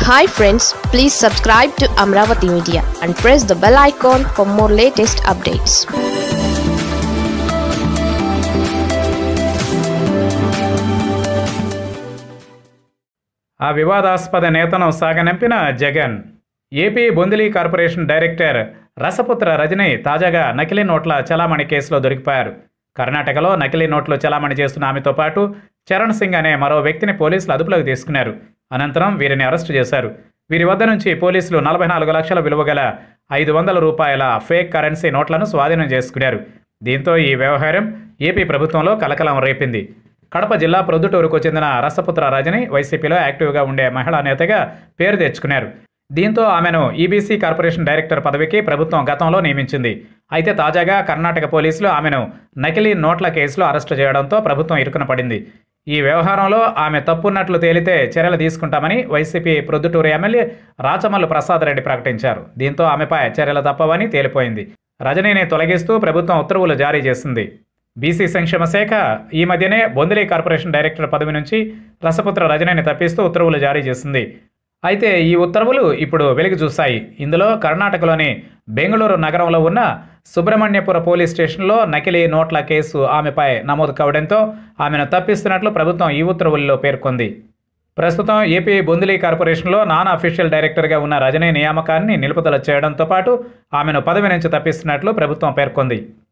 hi friends please subscribe to Amaravati media and press the bell icon for more latest updates ఆ వివాదాస్పద నేతను సాగనంపిన Jagan AP Bondili corporation director Rasaputra Rajani తాజాగా నకిలీ నోట్ల చలామణి కేసులో దొరికిపోయారు కర్ణాటకలో నకిలీ నోట్లు చలామణి చేస్తున్న ఆమెతో పాటు చరణ్ సింగ్ అనే మరో వ్యక్తిని పోలీసులు అదుపులోకి తీసుకున్నారు అనంతరం వీరిని అరెస్టు చేశారు వీరి వద్ద నుంచి పోలీసులు నలభై నాలుగు లక్షల విలువ గల ఐదు వందల రూపాయల ఫేక్ కరెన్సీ నోట్లను స్వాధీనం చేసుకున్నారు దీంతో ఈ వ్యవహారం ఏపీ ప్రభుత్వంలో కలకలం రేపింది కడప జిల్లా ప్రొద్దుటూరుకు చెందిన రసపుత్ర రజని వైసీపీలో యాక్టివ్గా ఉండే మహిళా నేతగా పేరు తెచ్చుకున్నారు దీంతో ఆమెను ఈబీసీ కార్పొరేషన్ డైరెక్టర్ పదవికి ప్రభుత్వం గతంలో నియమించింది అయితే తాజాగా కర్ణాటక పోలీసులు ఆమెను నకిలీ నోట్ల కేసులో అరెస్టు చేయడంతో ప్రభుత్వం ఇరుకున పడింది ఈ వ్యవహారంలో ఆమె తప్పున్నట్లు తేలితే చర్యలు తీసుకుంటామని వైసీపీ ప్రొద్దుటూరు ఎమ్మెల్యే రాచమల్లు ప్రసాద్ రెడ్డి ప్రకటించారు దీంతో ఆమెపై చర్యలు తప్పవని తేలిపోయింది రజనీని తొలగిస్తూ ప్రభుత్వం ఉత్తర్వులు జారీ చేసింది బీసీ సంక్షేమ శాఖ ఈ మధ్యనే బొందిలీ కార్పొరేషన్ డైరెక్టర్ పదవి నుంచి రసపుత్ర రజనీని తప్పిస్తూ ఉత్తర్వులు జారీ చేసింది అయితే ఈ ఉత్తర్వులు ఇప్పుడు వెలుగు చూశాయి ఇందులో కర్ణాటకలోని బెంగళూరు నగరంలో ఉన్న సుబ్రహ్మణ్యపుర పోలీస్ స్టేషన్లో నకిలీ నోట్ల కేసు ఆమెపై నమోదు కావడంతో ఆమెను తప్పిస్తున్నట్లు ప్రభుత్వం ఈ ఉత్తర్వుల్లో పేర్కొంది ప్రస్తుతం ఏపీ బొందిలీ కార్పొరేషన్లో నాన్ అఫీషియల్ డైరెక్టర్గా ఉన్న రజనీ నియామకాన్ని నిలుపుదల చేయడంతో పాటు ఆమెను పదవి నుంచి తప్పిస్తున్నట్లు ప్రభుత్వం పేర్కొంది